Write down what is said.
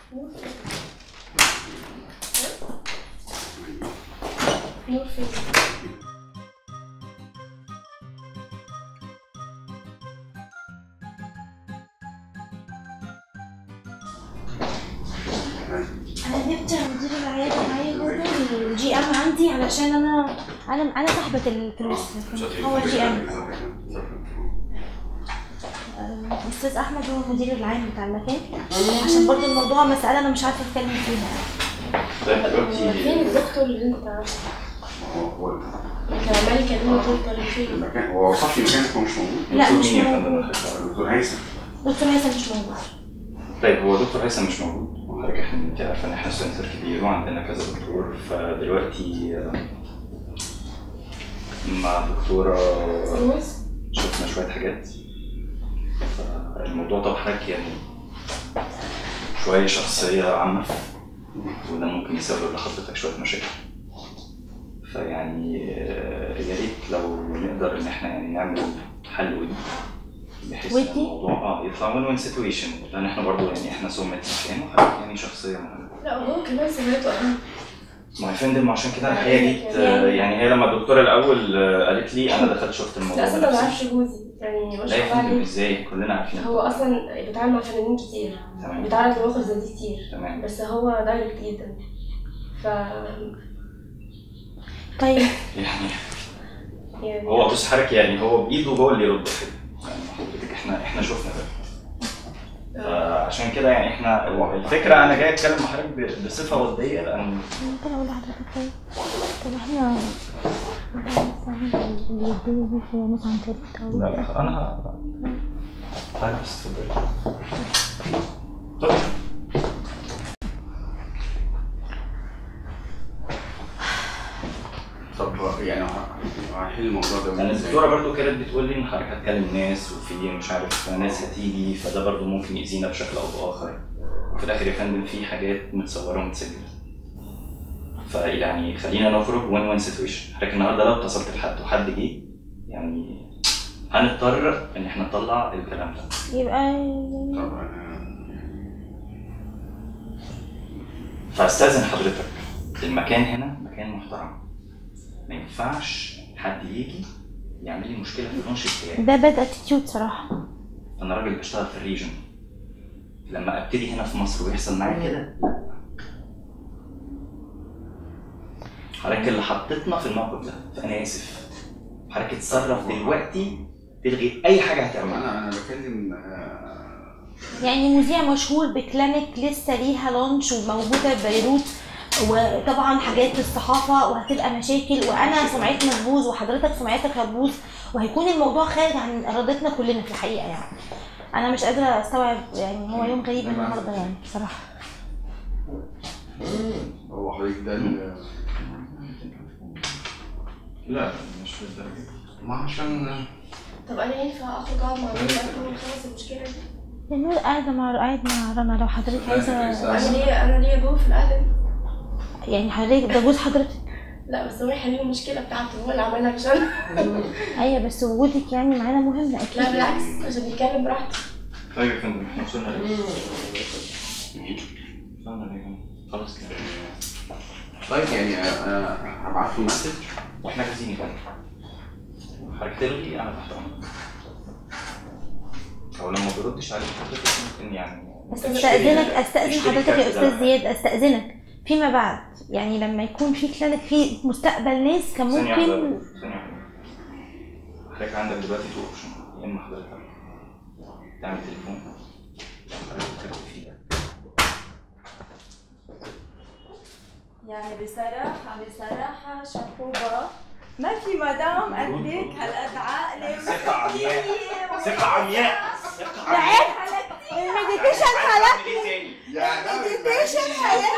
نور فين انا جبت مدير العياده معايا برضه الجي ام عندي علشان انا انا انا صاحبه الفلوس هو الجي ام استاذ احمد هو المدير العام بتاع المكان عشان برضه الموضوع مساله انا مش عارفه اتكلم فيها طيب فين دلوقتي الدكتور اللي انت تعرفه؟ هو انت عمال يكلمه دكتور فين؟ المكان هو صاحبي المكان اسمه مش موجود لا مش مين يا فندم موجود دكتور هيثم دكتور هيثم مش موجود طيب هو دكتور هيثم مش موجود وحضرتك احنا انت عارفه ان احنا سنتر كبير وعندنا كذا دكتور فدلوقتي آه، مع دكتوره فلوس؟ شفنا شويه حاجات الموضوع طبعا حضرتك يعني شويه شخصيه عامه وده ممكن يسبب لحضرتك شويه مشاكل فيعني آه، يا ريت لو نقدر ان احنا يعني نعمل حل ودي بحيث ان ودي؟ الموضوع اه يطلع وين وين سيتويشن لان احنا برضه يعني احنا سمة مكان وحضرتك يعني شخصيه مهمه لا وهو كمان سمعته اهم ما هي فندم عشان كده الحقيقه جيت آه، يعني هي لما الدكتوره الاول آه، قالت لي انا دخلت شفت الموضوع لا اصلا ما بنفسي. بعرفش جوزي يعني ما لا يا شاء الله فندم عليه ازاي كلنا عارفين هو اصلا بيتعامل مع فنانين كتير تمام بيتعرض لمواقف زي دي كتير تمام بس هو دايركت جدا ف طيب يعني يعني هو بص حضرتك يعني هو بايده هو اللي يرد كده يعني حضرتك احنا احنا شفنا ده فعشان كده يعني احنا الفكره انا جاي اتكلم مع حضرتك ب- بصفه وديه لان ممكن اقول لحضرتك طيب طب احنا اللي يديني دي في مثلا تالت او لا لا انا ه- تعالى بس اتفضل طب طب يعني هنحل الموضوع ده لان ازاي؟ الدكتوره برضو كانت بتقول لي ان حضرتك هتكلم ناس وفي مش عارف ناس هتيجي فده برضو ممكن يأذينا بشكل او باخر وفي الاخر يا فندم في حاجات متصوره ومتسجله فيعني خلينا نخرج وين وين سيتويشن حضرتك النهارده لو اتصلت بحد وحد جه يعني هنضطر ان احنا نطلع الكلام ده يبقى طب انا فاستاذن حضرتك المكان هنا مكان محترم ما ينفعش حد يجي يعمل لي مشكله في اللونش بتاعي ده باد اتيتيود صراحه انا راجل بشتغل في الريجن لما ابتدي هنا في مصر ويحصل معايا كده لا. حضرتك اللي حطيتنا في الموقف ده فانا اسف حضرتك اتصرف دلوقتي تلغي اي حاجه طب هتعملها انا انا بكلم آه، يعني مذيع مشهور بكلينيك لسه ليها لونش وموجوده في بيروت وطبعا حاجات في الصحافه وهتبقى مشاكل وانا سمعتي هتبوظ وحضرتك سمعتك هتبوظ وهيكون الموضوع خارج عن ارادتنا كلنا في الحقيقه يعني انا مش قادره استوعب يعني هو يوم غريب النهارده يعني بصراحه هو حضرتك ده ال- لا مش للدرجه ما عشان طب انا ينفع اخرج اقعد مع مين بقى ونخلص المشكله دي؟ يعني هو قاعده مع قاعد مع رنا لو حضرتك عايزه انا ليه انا ليه جو في القعده دي؟ يعني حضرتك ده جوز حضرتك لا بس هو يحل المشكله بتاعته هو اللي عملها مش انا ايوه بس وجودك يعني معانا مهم لا اكيد بالعكس عشان يتكلم براحته طيب يا فندم احنا وصلنا ليه؟ وصلنا ليه يا فندم؟ خلاص كده طيب يعني انا هبعت له مسج واحنا جاهزين يا فندم حضرتك تلغي انا تحت امرك او لما بردش عليك حضرتك ممكن يعني بس استاذنك استاذن اشتري حضرتك يا كارت استاذ ده. زياد استاذنك فيما بعد يعني لما يكون في كلينيك في مستقبل ناس كان ثانية واحدة ممكن ثانية واحدة حضرتك عندك دلوقتي تو اوبشن يا اما حضرتك تعمل تليفون يا اما حضرتك تكتب فيه ده يعني بصراحة بصراحة شابوبا ما في مدام قدك هالقد عاقلة ثقة عمياء وذكية ثقة عمياء ثقة عيب المديتيشن حالات يعني المديتيشن حياتي